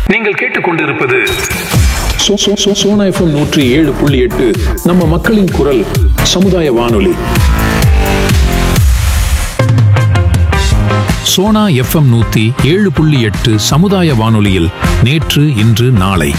நீங்கள் கேட்டுக்கொண்டிருப்பது சோ- சோ- சோ- சோனா எஃப்எம் நூற்றி ஏழு புள்ளி எட்டு நம்ம மக்களின் குரல் சமுதாய வானொலி சோனா எஃப்எம் நூத்தி ஏழு புள்ளி எட்டு சமுதாய வானொலியில் நேற்று இன்று நாளை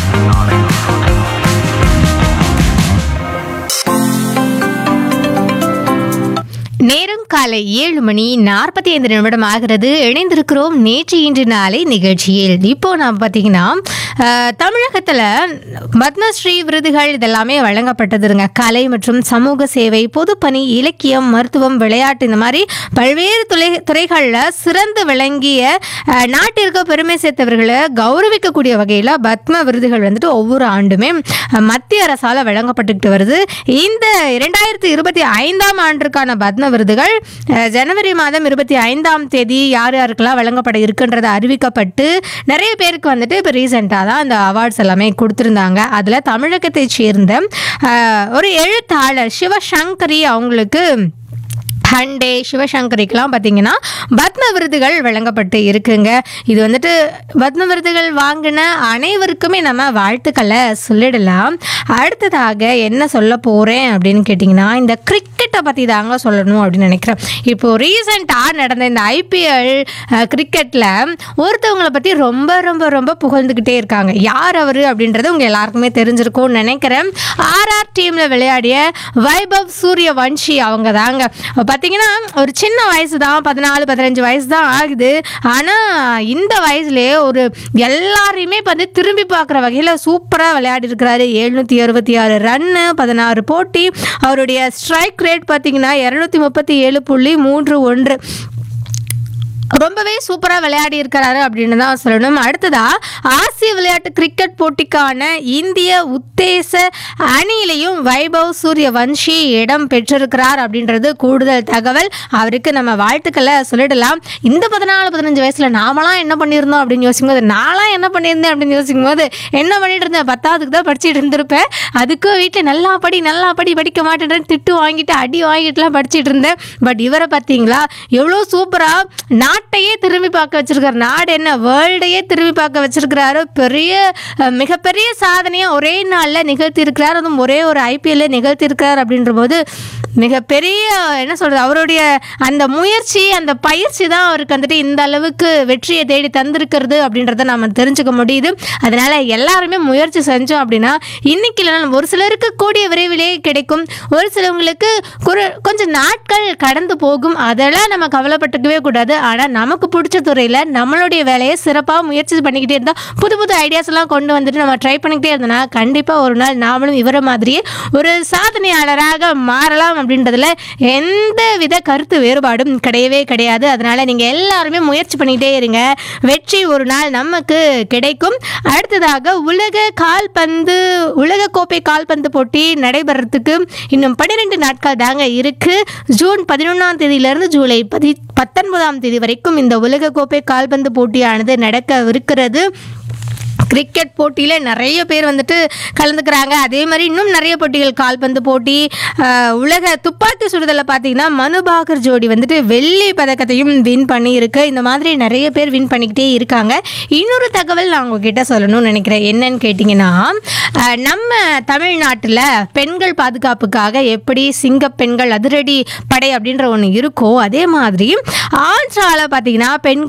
நேரம் காலை ஏழு மணி நாற்பத்தி ஐந்து நிமிடம் ஆகிறது இணைந்திருக்கிறோம் நேற்று இன்று நாளை நிகழ்ச்சியில் இப்போ நாம் பார்த்தீங்கன்னா அஹ், தமிழகத்துல பத்மஸ்ரீ விருதுகள் இதெல்லாமே வழங்கப்பட்டதுங்க கலை மற்றும் சமூக சேவை பொதுப்பணி இலக்கியம் மருத்துவம் விளையாட்டு இந்த மாதிரி பல்வேறு துறை துறைகளில் சிறந்து விளங்கிய அஹ், நாட்டிற்கு பெருமை சேர்த்தவர்களை கௌரவிக்கக்கூடிய வகையில் பத்ம விருதுகள் வந்துட்டு ஒவ்வொரு ஆண்டுமே அஹ், மத்திய அரசால் வழங்கப்பட்டுக்கிட்டு வருது இந்த இரண்டாயிரத்தி இருபத்தி ஐந்தாம் ஆண்டிற்கான பத்ம விருதுகள் அஹ், ஜனவரி மாதம் இருபத்தி ஐந்தாம் தேதி யார் யாருக்கெல்லாம் வழங்கப்பட இருக்குன்றது அறிவிக்கப்பட்டு நிறைய பேருக்கு வந்துட்டு இப்போ ரீசெண்டாக தான் இந்த அவார்ட்ஸ் எல்லாமே கொடுத்துருந்தாங்க அதில் தமிழகத்தைச் சேர்ந்த அஹ், ஒரு எழுத்தாளர் சிவசங்கரி அவங்களுக்கு ஹண்டே சிவசங்கரிக்கெல்லாம் பார்த்தீங்கன்னா பத்ம விருதுகள் வழங்கப்பட்டு இருக்குங்க இது வந்துட்டு பத்ம விருதுகள் வாங்கின அனைவருக்குமே நம்ம வாழ்த்துக்களை சொல்லிடலாம் அடுத்ததாக என்ன சொல்ல போகிறேன் அப்படின்னு கேட்டிங்கன்னா இந்த கிரிக்கெட்டை பற்றி தாங்க சொல்லணும் அப்படின்னு நினைக்கிறேன் இப்போ ரீசெண்டாக நடந்த இந்த ஐபிஎல் கிரிக்கெட்டில் ஒருத்தவங்களை பற்றி ரொம்ப ரொம்ப ரொம்ப புகழ்ந்துக்கிட்டே இருக்காங்க யார் அவர் அப்படின்றது உங்கள் எல்லாருக்குமே தெரிஞ்சிருக்கும்னு நினைக்கிறேன் ஆர்ஆர் டீமில் விளையாடிய வைபவ் சூரிய வன்ஷி அவங்க தாங்க பார்த்தீங்கன்னா ஒரு சின்ன வயசு தான் பதினாலு பதினஞ்சு வயசு தான் ஆகுது ஆனால் இந்த வயசுலேயே ஒரு எல்லாரையுமே இப்போ வந்து திரும்பி பார்க்குற வகையில் சூப்பராக விளையாடி இருக்கிறாரு எழுநூற்றி அறுபத்தி ஆறு ரன்னு பதினாறு போட்டி அவருடைய ஸ்ட்ரைக் ரேட் பார்த்தீங்கன்னா இரநூத்தி முப்பத்தி ஏழு புள்ளி மூன்று ஒன்று ரொம்பவே சூப்பராக விளையாடி இருக்கிறாரு அப்படின்னு தான் சொல்லணும் அடுத்ததா ஆசிய விளையாட்டு கிரிக்கெட் போட்டிக்கான இந்திய உத்தேச அணியிலையும் வைபவ் சூரிய வன்ஷி இடம் பெற்றிருக்கிறார் அப்படின்றது கூடுதல் தகவல் அவருக்கு நம்ம வாழ்த்துக்களை சொல்லிடலாம் இந்த பதினாலு பதினஞ்சு வயசுல நாமெல்லாம் என்ன பண்ணியிருந்தோம் அப்படின்னு யோசிக்கும் போது நான்லாம் என்ன பண்ணியிருந்தேன் அப்படின்னு யோசிக்கும் போது என்ன பண்ணிட்டு இருந்தேன் பத்தாவதுக்கு தான் படிச்சுட்டு இருந்திருப்பேன் அதுக்கும் வீட்டில் நல்லா படி நல்லா படி படிக்க மாட்டேன் திட்டு வாங்கிட்டு அடி வாங்கிட்டுலாம் படிச்சுட்டு இருந்தேன் பட் இவரை பார்த்தீங்களா எவ்வளோ சூப்பராக நாட்டையே திரும்பி பார்க்க வச்சிருக்காரு நாடு என்ன வேர்ல்டையே திரும்பி பார்க்க வச்சிருக்கிறாரு பெரிய அஹ், மிகப்பெரிய சாதனையை ஒரே நாளில் நிகழ்த்தி இருக்கிறார் அதுவும் ஒரே ஒரு ஐபிஎல்ல நிகழ்த்தி இருக்கிறார் அப்படின்ற போது மிகப்பெரிய என்ன சொல்றது அவருடைய அந்த முயற்சி அந்த பயிற்சி தான் அவருக்கு வந்துட்டு இந்த அளவுக்கு வெற்றியை தேடி தந்திருக்கிறது அப்படின்றத நாம தெரிஞ்சுக்க முடியுது அதனால எல்லாருமே முயற்சி செஞ்சோம் அப்படின்னா இன்னைக்கு இல்லைனா ஒரு சிலருக்கு கூடிய விரைவிலேயே கிடைக்கும் ஒரு சிலவங்களுக்கு குறு கொஞ்சம் நாட்கள் கடந்து போகும் அதெல்லாம் நம்ம கவலைப்பட்டுக்கவே கூடாது ஆனால் நமக்கு பிடிச்ச துறையில் நம்மளுடைய வேலையை சிறப்பாக முயற்சி பண்ணிக்கிட்டே இருந்தால் புது புது ஐடியாஸ் எல்லாம் கொண்டு வந்துட்டு நம்ம ட்ரை பண்ணிக்கிட்டே இருந்தோம்னா கண்டிப்பாக ஒரு நாள் நாமளும் இவரை மாதிரியே ஒரு சாதனையாளராக மாறலாம் அப்படின்றதுல எந்த வித கருத்து வேறுபாடும் கிடையவே கிடையாது அதனால நீங்கள் எல்லாருமே முயற்சி பண்ணிக்கிட்டே இருங்க வெற்றி ஒரு நாள் நமக்கு கிடைக்கும் அடுத்ததாக உலக கால்பந்து உலக கோப்பை கால்பந்து போட்டி நடைபெறத்துக்கு இன்னும் பன்னிரெண்டு நாட்கள் தாங்க இருக்கு ஜூன் பதினொன்றாம் தேதியிலிருந்து ஜூலை பதி பத்தொன்பதாம் தேதி வரைக்கும் இந்த உலக கோப்பை கால்பந்து போட்டியானது நடக்கவிருக்கிறது கிரிக்கெட் போட்டியில் நிறைய பேர் வந்துட்டு கலந்துக்கிறாங்க அதே மாதிரி இன்னும் நிறைய போட்டிகள் கால்பந்து போட்டி ஆஹ், உலக துப்பாக்கி சுடுதலை பார்த்தீங்கன்னா மனுபாகர் ஜோடி வந்துட்டு வெள்ளி பதக்கத்தையும் வின் பண்ணியிருக்கு இந்த மாதிரி நிறைய பேர் வின் பண்ணிக்கிட்டே இருக்காங்க இன்னொரு தகவல் நான் உங்ககிட்ட சொல்லணும்னு நினைக்கிறேன் என்னன்னு கேட்டிங்கன்னா ஆஹ், நம்ம தமிழ்நாட்டில் பெண்கள் பாதுகாப்புக்காக எப்படி சிங்க பெண்கள் அதிரடி படை அப்படின்ற ஒன்று இருக்கோ அதே மாதிரி ஆந்திராவில் பார்த்தீங்கன்னா பெண்கள்